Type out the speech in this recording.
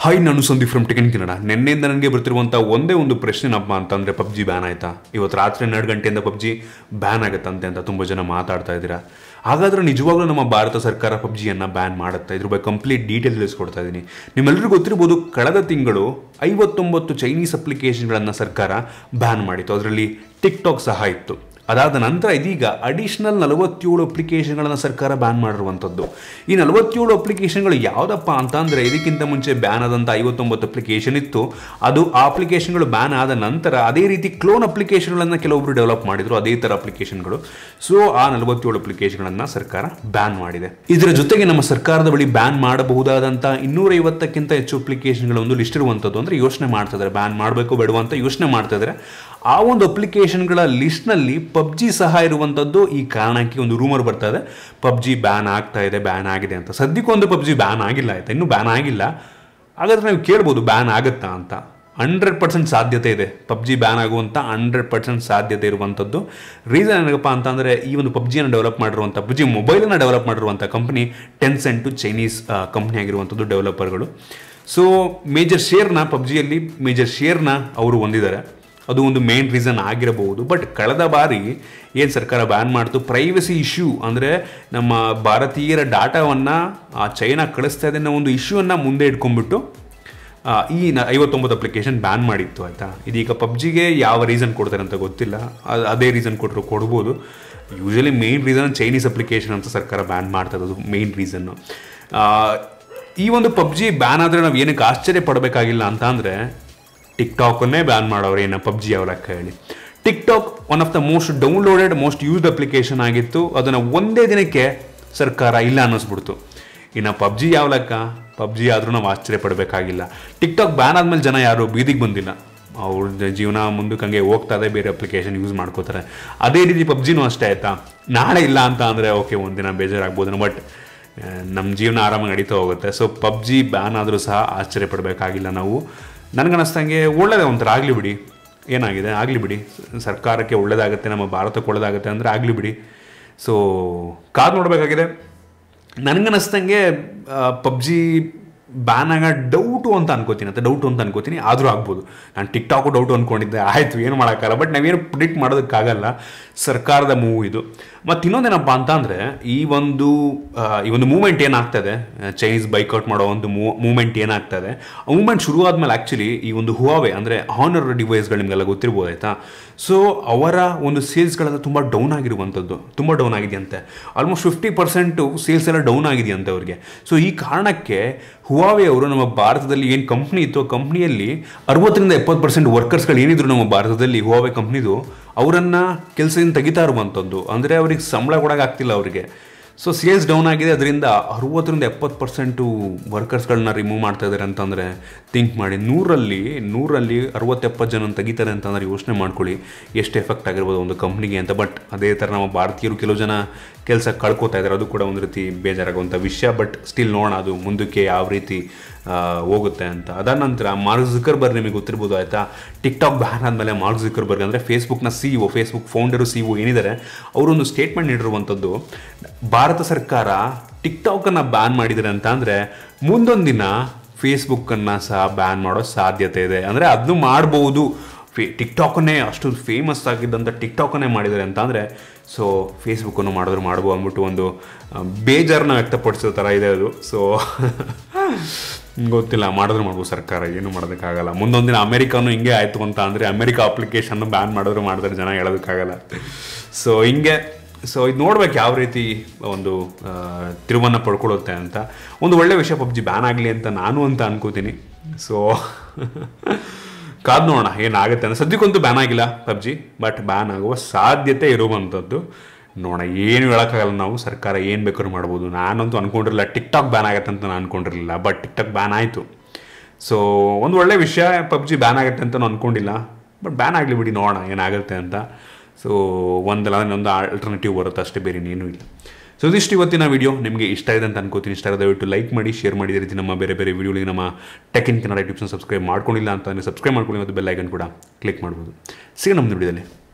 hi ನಾನು Sandeep from ಟೆಕನ್ Kannada ನಿನ್ನೆಯಿಂದ ನನಗೆ ಬರ್ತಿರುವಂಥ ಒಂದೇ ಒಂದು ಪ್ರಶ್ನೆನಪ್ಪ ಅಂತಂದರೆ ಪಬ್ಜಿ ಬ್ಯಾನ್ ಆಯ್ತಾ ಇವತ್ತು ರಾತ್ರಿ ಹನ್ನೆರಡು ಗಂಟೆಯಿಂದ ಪಬ್ಜಿ ಬ್ಯಾನ್ ಆಗುತ್ತಂತೆ ಅಂತ ತುಂಬ ಜನ ಮಾತಾಡ್ತಾ ಇದ್ದೀರಾ ಹಾಗಾದ್ರೆ ನಿಜವಾಗ್ಲೂ ನಮ್ಮ ಭಾರತ ಸರ್ಕಾರ ಪಬ್ಜಿಯನ್ನು ಬ್ಯಾನ್ ಮಾಡುತ್ತೆ ಇದ್ರ ಬಗ್ಗೆ ಕಂಪ್ಲೀಟ್ ಡೀಟೇಲ್ ತಿಳಿಸ್ಕೊಡ್ತಾ ಇದ್ದೀನಿ ನಿಮ್ಮೆಲ್ಲರಿಗೂ ಗೊತ್ತಿರ್ಬೋದು ಕಳೆದ ತಿಂಗಳು ಐವತ್ತೊಂಬತ್ತು ಚೈನೀಸ್ ಅಪ್ಲಿಕೇಶನ್ಗಳನ್ನು ಸರ್ಕಾರ ಬ್ಯಾನ್ ಮಾಡಿತ್ತು ಅದರಲ್ಲಿ ಟಿಕ್ ಟಾಕ್ ಸಹ ಇತ್ತು ಅದಾದ ನಂತರ ಇದೀಗ ಅಡಿಷನಲ್ ನಲವತ್ತೇಳು ಅಪ್ಲಿಕೇಶನ್ಗಳನ್ನು ಸರ್ಕಾರ ಬ್ಯಾನ್ ಮಾಡಿರುವಂಥದ್ದು ಈ ನಲವತ್ತೇಳು ಅಪ್ಲಿಕೇಶನ್ಗಳು ಯಾವುದಪ್ಪ ಅಂತ ಅಂದರೆ ಇದಕ್ಕಿಂತ ಮುಂಚೆ ಬ್ಯಾನ್ ಆದಂಥ ಐವತ್ತೊಂಬತ್ತು ಅಪ್ಲಿಕೇಶನ್ ಇತ್ತು ಅದು ಆ ಅಪ್ಲಿಕೇಶನ್ಗಳು ಬ್ಯಾನ್ ಆದ ನಂತರ ಅದೇ ರೀತಿ ಕ್ಲೋನ್ ಅಪ್ಲಿಕೇಶನ್ಗಳನ್ನು ಕೆಲವೊಬ್ರು ಡೆವಲಪ್ ಮಾಡಿದ್ರು ಅದೇ ಥರ ಅಪ್ಲಿಕೇಶನ್ಗಳು ಸೊ ಆ ನಲವತ್ತೇಳು ಅಪ್ಲಿಕೇಶನ್ಗಳನ್ನು ಸರ್ಕಾರ ಬ್ಯಾನ್ ಮಾಡಿದೆ ಇದರ ಜೊತೆಗೆ ನಮ್ಮ ಸರ್ಕಾರದ ಬಳಿ ಬ್ಯಾನ್ ಮಾಡಬಹುದಾದಂಥ ಇನ್ನೂರೈವತ್ತಕ್ಕಿಂತ ಹೆಚ್ಚು ಅಪ್ಲಿಕೇಶನ್ಗಳ ಒಂದು ಲಿಸ್ಟ್ ಇರುವಂಥದ್ದು ಅಂದರೆ ಯೋಚನೆ ಮಾಡ್ತಾ ಇದ್ದಾರೆ ಬ್ಯಾನ್ ಮಾಡಬೇಕು ಬೇಡವಾ ಅಂತ ಯೋಚನೆ ಮಾಡ್ತಾ ಇದ್ದಾರೆ ಆ ಒಂದು ಅಪ್ಲಿಕೇಶನ್ಗಳ ಲಿಸ್ಟ್ನಲ್ಲಿ ಪಬ್ಜಿ ಸಹ ಇರುವಂಥದ್ದು ಈ ಕಾರಣಕ್ಕೆ ಒಂದು ರೂಮರ್ ಬರ್ತಾ ಇದೆ ಪಬ್ಜಿ ಬ್ಯಾನ್ ಆಗ್ತಾ ಇದೆ ಬ್ಯಾನ್ ಆಗಿದೆ ಅಂತ ಸದ್ಯಕ್ಕೊಂದು ಪಬ್ಜಿ ಬ್ಯಾನ್ ಆಗಿಲ್ಲ ಆಯ್ತಾ ಇನ್ನೂ ಬ್ಯಾನ್ ಆಗಿಲ್ಲ ಹಾಗಾದ್ರೆ ನಾವು ಕೇಳ್ಬೋದು ಬ್ಯಾನ್ ಆಗುತ್ತಾ ಅಂತ ಹಂಡ್ರೆಡ್ ಪರ್ಸೆಂಟ್ ಸಾಧ್ಯತೆ ಇದೆ ಪಬ್ಜಿ ಬ್ಯಾನ್ ಆಗುವಂಥ ಹಂಡ್ರೆಡ್ ಪರ್ಸೆಂಟ್ ಸಾಧ್ಯತೆ ಇರುವಂಥದ್ದು ರೀಸನ್ ಏನಪ್ಪ ಅಂತಂದರೆ ಈ ಒಂದು ಪಬ್ಜಿಯನ್ನು ಡೆವಲಪ್ ಮಾಡಿರುವಂಥ ಪಬ್ಜಿ ಮೊಬೈಲನ್ನು ಡೆವಲಪ್ ಮಾಡಿರುವಂಥ company Tencent Chinese company ಆಗಿರುವಂಥದ್ದು ಡೆವಲಪರ್ಗಳು ಸೊ ಮೇಜರ್ ಶೇರ್ನ ಪಬ್ಜಿಯಲ್ಲಿ ಮೇಜರ್ ಶೇರ್ನ ಅವರು ಹೊಂದಿದ್ದಾರೆ ಅದು ಒಂದು ಮೇನ್ ರೀಸನ್ ಆಗಿರಬಹುದು ಬಟ್ ಕಳೆದ ಬಾರಿ ಏನು ಸರ್ಕಾರ ಬ್ಯಾನ್ ಮಾಡ್ತು ಪ್ರೈವಸಿ ಇಶ್ಯೂ ಅಂದರೆ ನಮ್ಮ ಭಾರತೀಯರ ಡಾಟಾವನ್ನು ಚೈನಾ ಕಳಿಸ್ತಾ ಇದೆ ಅನ್ನೋ ಒಂದು ಇಶ್ಯೂವನ್ನು ಮುಂದೆ ಇಟ್ಕೊಂಡ್ಬಿಟ್ಟು ಆ, ಈ ನ ಐವತ್ತೊಂಬತ್ತು ಅಪ್ಲಿಕೇಶನ್ ಬ್ಯಾನ್ ಮಾಡಿತ್ತು ಆಯಿತಾ ಇದೀಗ ಪಬ್ಜಿಗೆ ಯಾವ ರೀಸನ್ ಕೊಡ್ತಾರೆ ಅಂತ ಗೊತ್ತಿಲ್ಲ ಅದ್- ಅದೇ ರೀಸನ್ ಕೊಟ್ಟರು ಕೊಡ್ಬೋದು usually main reason Chinese application ಅಂತ ಸರ್ಕಾರ ಬ್ಯಾನ್ ಮಾಡ್ತದೆ ಅದು ಮೇನ್ ರೀಸನ್ನು ಈ ಒಂದು ಪಬ್ಜಿ ಬ್ಯಾನ್ ಆದರೆ ನಾವು ಏನಕ್ಕೆ ಆಶ್ಚರ್ಯ ಪಡಬೇಕಾಗಿಲ್ಲ ಅಂತ ಅಂದರೆ ಟಿಕ್ ಟಾಕನ್ನೇ ಬ್ಯಾನ್ ಮಾಡೋರು ಏನು ಪಬ್ಜಿ ಯಾವ ಲೆಕ್ಕ ಹೇಳಿ TikTok one of the most downloaded most used application ಆಗಿತ್ತು ಅದನ್ನು ಒಂದೇ ದಿನಕ್ಕೆ ಸರ್ಕಾರ ಇಲ್ಲ ಅನ್ನಿಸ್ಬಿಡ್ತು ಇನ್ನು ಪಬ್ಜಿ ಯಾವ ಲೆಕ್ಕ ಪಬ್ಜಿ ಆದರೂ ನಾವು ಆಶ್ಚರ್ಯ ಪಡಬೇಕಾಗಿಲ್ಲ ಟಿಕ್ ಟಾಕ್ ಬ್ಯಾನ್ ಆದ್ಮೇಲೆ ಜನ ಯಾರು ಬೀದಿಗೆ ಬಂದಿಲ್ಲ ಅವ್ರ ಜೀವನ ಮುಂದಕ್ಕೆ ಹಂಗೆ ಹೋಗ್ತಾ ಇದೆ ಬೇರೆ ಅಪ್ಲಿಕೇಶನ್ ಯೂಸ್ ಮಾಡ್ಕೋತಾರೆ ಅದೇ ರೀತಿ ಪಬ್ಜಿನೂ ಅಷ್ಟೇ ಆಯ್ತಾ ನಾಳೆ ಇಲ್ಲ ಅಂತ ಅಂದರೆ ಓಕೆ ಒಂದಿನ ಬೇಜಾರಾಗ್ಬೋದು ಬಟ್ ನಮ್ಮ ಜೀವನ ಆರಾಮಾಗಿ ನಡೀತಾ ಹೋಗುತ್ತೆ ಸೊ ಪಬ್ಜಿ ಬ್ಯಾನ್ ಆದರೂ ಸಹ ಆಶ್ಚರ್ಯ ಪಡಬೇಕಾಗಿಲ್ಲ ನಾವು ನನಗನ್ನಿಸ್ತಂಗೆ ಒಳ್ಳೇದೇ ಒಂಥರ ಆಗಲಿ ಬಿಡಿ ಏನಾಗಿದೆ ಆಗಲಿ ಬಿಡಿ ಸರ್ಕಾರಕ್ಕೆ ಒಳ್ಳೇದಾಗುತ್ತೆ ನಮ್ಮ ಭಾರತಕ್ಕೆ ಒಳ್ಳೇದಾಗುತ್ತೆ ಅಂದರೆ ಆಗಲಿ ಬಿಡಿ ಸೊ ಕಾದು ನೋಡಬೇಕಾಗಿದೆ ನನಗನ್ನಿಸ್ತಂಗೆ ಪಬ್ಜಿ ಬ್ಯಾನ್ ಆಗ ಡೌಟು ಅಂತ ಅನ್ಕೋತೀನಿ ಅಂತ ಡೌಟು ಅಂತ ಅನ್ಕೋತೀನಿ ಆದರೂ ಆಗ್ಬೋದು ನಾನು ಟಿಕ್ ಟಾಕು ಡೌಟು ಅಂದ್ಕೊಂಡಿದ್ದೆ ಆಯಿತು ಏನು ಮಾಡೋಕ್ಕಾಗಲ್ಲ ಬಟ್ ನಾವೇನು ಪ್ರಿಡಿಕ್ಟ್ ಮಾಡೋದಕ್ಕಾಗಲ್ಲ ಸರ್ಕಾರದ ಮೂವ್ ಇದು ಮತ್ತು ಇನ್ನೊಂದೇನಪ್ಪ ಅಂತ ಅಂದರೆ ಈ ಒಂದು ಆ, ಈ ಒಂದು ಮೂಮೆಂಟ್ ಏನಾಗ್ತದೆ ಚೈನೀಸ್ ಬೈಕೌಟ್ ಮಾಡೋ ಒಂದು ಮೂವ್ ಮೂಮೆಂಟ್ ಏನಾಗ್ತದೆ ಆ ಮೂಮೆಂಟ್ ಶುರು ಆದ್ಮೇಲೆ ಆ್ಯಕ್ಚುಲಿ ಈ ಒಂದು ಹುವಾವೆ ಅಂದರೆ ಹಾನರ್ ಡಿವೈಸ್ಗಳು ನಿಮಗೆಲ್ಲ ಗೊತ್ತಿರ್ಬೋದು ಆಯಿತಾ ಸೊ ಅವರ ಒಂದು ಸೇಲ್ಸ್ಗಳೆಲ್ಲ ತುಂಬ ಡೌನ್ ಆಗಿರುವಂಥದ್ದು ತುಂಬ ಡೌನ್ ಆಗಿದೆಯಂತೆ ಆಲ್ಮೋಸ್ಟ್ ಫಿಫ್ಟಿ ಪರ್ಸೆಂಟು ಸೇಲ್ಸ್ ಎಲ್ಲ ಡೌನ್ ಆಗಿದೆಯಂತೆ ಅವ್ರಿಗೆ ಸೊ ಈ ಕಾರಣಕ್ಕೆ ಹುವಾವೆ ಅವರು ನಮ್ಮ ಭಾರತದಲ್ಲಿ ಏನು ಕಂಪ್ನಿ ಇತ್ತು ಆ ಕಂಪ್ನಿಯಲ್ಲಿ ಅರವತ್ತರಿಂದ ಎಪ್ಪತ್ತು ಪರ್ಸೆಂಟ್ ವರ್ಕರ್ಸ್ಗಳು ಏನಿದ್ರು ನಮ್ಮ ಭಾರತದಲ್ಲಿ ಹುವಾವೆ ಕಂಪ್ನಿದು ಅವರನ್ನು ಕೆಲಸದಿಂದ ತೆಗಿತಾ ಇರುವಂಥದ್ದು ಅಂದರೆ ಅವ್ರಿಗೆ ಸಂಬಳ ಕೊಡೋಕ್ಕಾಗ್ತಿಲ್ಲ ಅವರಿಗೆ ಸೊ ಸೇಲ್ಸ್ ಡೌನ್ ಆಗಿದೆ ಅದರಿಂದ ಅರುವತ್ತರಿಂದ ಎಪ್ಪತ್ತು ಪರ್ಸೆಂಟು ವರ್ಕರ್ಸ್ಗಳನ್ನ ರಿಮೂವ್ ಮಾಡ್ತಾ ಇದ್ದಾರೆ ಅಂತಂದರೆ ಥಿಂಕ್ ಮಾಡಿ ನೂರಲ್ಲಿ ನೂರಲ್ಲಿ ಅರವತ್ತೆಪ್ಪತ್ತು ಜನ ತೆಗಿತಾರೆ ಅಂತಂದ್ರೆ ಯೋಚನೆ ಮಾಡ್ಕೊಳ್ಳಿ ಎಷ್ಟು ಎಫೆಕ್ಟ್ ಆಗಿರ್ಬೋದು ಒಂದು ಕಂಪ್ನಿಗೆ ಅಂತ ಬಟ್ ಅದೇ ಥರ ನಮ್ಮ ಭಾರತೀಯರು ಕೆಲವು ಜನ ಕೆಲಸ ಕಳ್ಕೊತಾ ಇದ್ದಾರೆ ಅದು ಕೂಡ ಒಂದು ರೀತಿ ಬೇಜಾರಾಗುವಂಥ ವಿಷಯ ಬಟ್ ಸ್ಟಿಲ್ ನೋಡೋಣ ಅದು ಮುಂದಕ್ಕೆ ಯಾವ ರೀತಿ ಆ, ಹೋಗುತ್ತೆ ಅಂತ ಅದಾದ ನಂತರ ಮಾರ್ಕ್ ಜುಕರ್ಬರ್ಗ್ ನಿಮಗೆ ಗೊತ್ತಿರ್ಬೋದು ಆಯಿತಾ ಟಿಕ್ ಟಾಕ್ ಬ್ಯಾನ್ ಆದಮೇಲೆ ಮಾರ್ಕ್ ಜುಕರ್ಬರ್ಗ್ ಅಂದರೆ ಫೇಸ್ಬುಕ್ನ C O Facebook founder C O ಏನಿದ್ದಾರೆ ಅವರೊಂದು ಸ್ಟೇಟ್ಮೆಂಟ್ ನೀಡಿರುವಂಥದ್ದು ಭಾರತ ಸರ್ಕಾರ ಟಿಕ್ ಟಾಕನ್ನು ಬ್ಯಾನ್ ಮಾಡಿದ್ದಾರೆ ಅಂತ ಅಂದರೆ ಮುಂದೊಂದು ದಿನ ಫೇಸ್ಬುಕ್ಕನ್ನು ಸಹ ಬ್ಯಾನ್ ಮಾಡೋ ಸಾಧ್ಯತೆ ಇದೆ ಅಂದರೆ ಅದನ್ನು ಮಾಡ್ಬೋದು ಫೇ ಟಿಕ್ ಟಾಕನ್ನೇ ಅಷ್ಟು ಫೇಮಸ್ ಆಗಿದ್ದಂಥ ಟಿಕ್ ಟಾಕನ್ನೇ ಮಾಡಿದ್ದಾರೆ ಅಂತ ಅಂದರೆ ಸೊ ಫೇಸ್ಬುಕ್ಕನ್ನು ಮಾಡಿದ್ರು ಮಾಡ್ಬೋದು ಅಂದ್ಬಿಟ್ಟು ಒಂದು ಆ, ಬೇಜಾರನ್ನ ವ್ಯಕ್ತಪಡಿಸೋ ಥರ ಇದೆ ಅದು ಸೊ ಗೊತ್ತಿಲ್ಲ ಮಾಡಿದ್ರು ಮಾಡ್ಬೋದು ಸರ್ಕಾರ ಏನು ಮಾಡೋದಕ್ಕಾಗಲ್ಲ ಮುಂದೊಂದು ದಿನ ಅಮೆರಿಕಾನು ಹಿಂಗೆ ಆಯಿತು ಅಂತ ಅಂದರೆ ಅಮೆರಿಕ ಅಪ್ಲಿಕೇಶನ್ ಬ್ಯಾನ್ ಮಾಡಿದ್ರು ಮಾಡಿದ್ರೆ ಜನ ಹೇಳೋದಕ್ಕಾಗಲ್ಲ ಸೊ ಹಿಂಗೆ ಸೊ ಇದು ನೋಡ್ಬೇಕು ಯಾವ ರೀತಿ ಒಂದು ಆ, ತಿರುವನ್ನು ಪಡ್ಕೊಳ್ಳುತ್ತೆ ಅಂತ ಒಂದು ಒಳ್ಳೆ ವಿಷಯ ಪಬ್ಜಿ ಬ್ಯಾನ್ ಆಗಲಿ ಅಂತ ನಾನು ಅಂತ ಅನ್ಕೋತೀನಿ ಸೊ ಕಾದ್ ನೋಡೋಣ ಏನಾಗುತ್ತೆ ಅಂತ ಸದ್ಯಕ್ಕಂತೂ ಬ್ಯಾನ್ ಆಗಿಲ್ಲ ಪಬ್ಜಿ ಬಟ್ ಬ್ಯಾನ್ ಆಗುವ ಸಾಧ್ಯತೆ ಇರುವಂಥದ್ದು ನೋಡೋಣ ಏನು ಹೇಳೋಕ್ಕಾಗಲ್ಲ ನಾವು ಸರ್ಕಾರ ಏನು ಬೇಕಾದ್ರೂ ಮಾಡ್ಬೋದು ನಾನಂತೂ ಅನ್ಕೊಂಡಿರಲಿಲ್ಲ ಟಿಕ್ ಟಾಕ್ ಬ್ಯಾನ್ ಆಗುತ್ತೆ ಅಂತ ನಾನು ಅನ್ಕೊಂಡಿರಲಿಲ್ಲ ಬಟ್ ಟಿಕ್ ಟಾಕ್ ಬ್ಯಾನ್ ಆಯಿತು ಸೊ ಒಂದು ಒಳ್ಳೆ ವಿಷಯ ಪಬ್ಜಿ ಬ್ಯಾನ್ ಆಗುತ್ತೆ ಅಂತ ನಾನು ಅನ್ಕೊಂಡಿಲ್ಲ ಬಟ್ ಬ್ಯಾನ್ ಆಗಲಿ ಬಿಡಿ ನೋಡೋಣ ಏನಾಗುತ್ತೆ ಅಂತ ಸೊ ಒಂದಲ್ಲ ಒಂದು ಆಲ್ಟರ್ನೇಟಿವ್ ಬರುತ್ತೆ ಅಷ್ಟೇ ಬೇರೆ ಇನ್ನೇನೂ ಇಲ್ಲ ಸೊ ಇದಿಷ್ಟು ಇವತ್ತಿನ ವಿಡಿಯೋ ನಿಮಗೆ ಇಷ್ಟ ಇದೆ ಅಂತ ಅನ್ಕೋತೀನಿ ಇಷ್ಟ ಆಗಿದೆ ದಯವಿಟ್ಟು ಲೈಕ್ ಮಾಡಿ ಶೇರ್ ಮಾಡಿ ಇದೇ ರೀತಿ ನಮ್ಮ ಬೇರೆ ಬೇರೆ ವಿಡಿಯೋಗಳಿಗೆ ನಮ್ಮ ಟೆಕ್ ಇನ್ ಕನ್ನಡ ಯೂಟ್ಯೂಬ್ನ ಸಬ್ಸ್ಕ್ರೈಬ್ ಮಾಡ್ಕೊಂಡಿಲ್ಲ ಅಂತ ಸಬ್ಸ್ಕ್ರೈಬ್ ಮಾಡ್ಕೊಳ್ಳಿ ಮತ್ತು ಬೆಲ್ ಐಕನ್ ಕೂಡ ಕ್ಲಿಕ್ ಮಾಡ್ಬೋದು ಸಿಗೋಣ ನಮ್ಮ ವಿಡಿಯೋದಲ್ಲಿ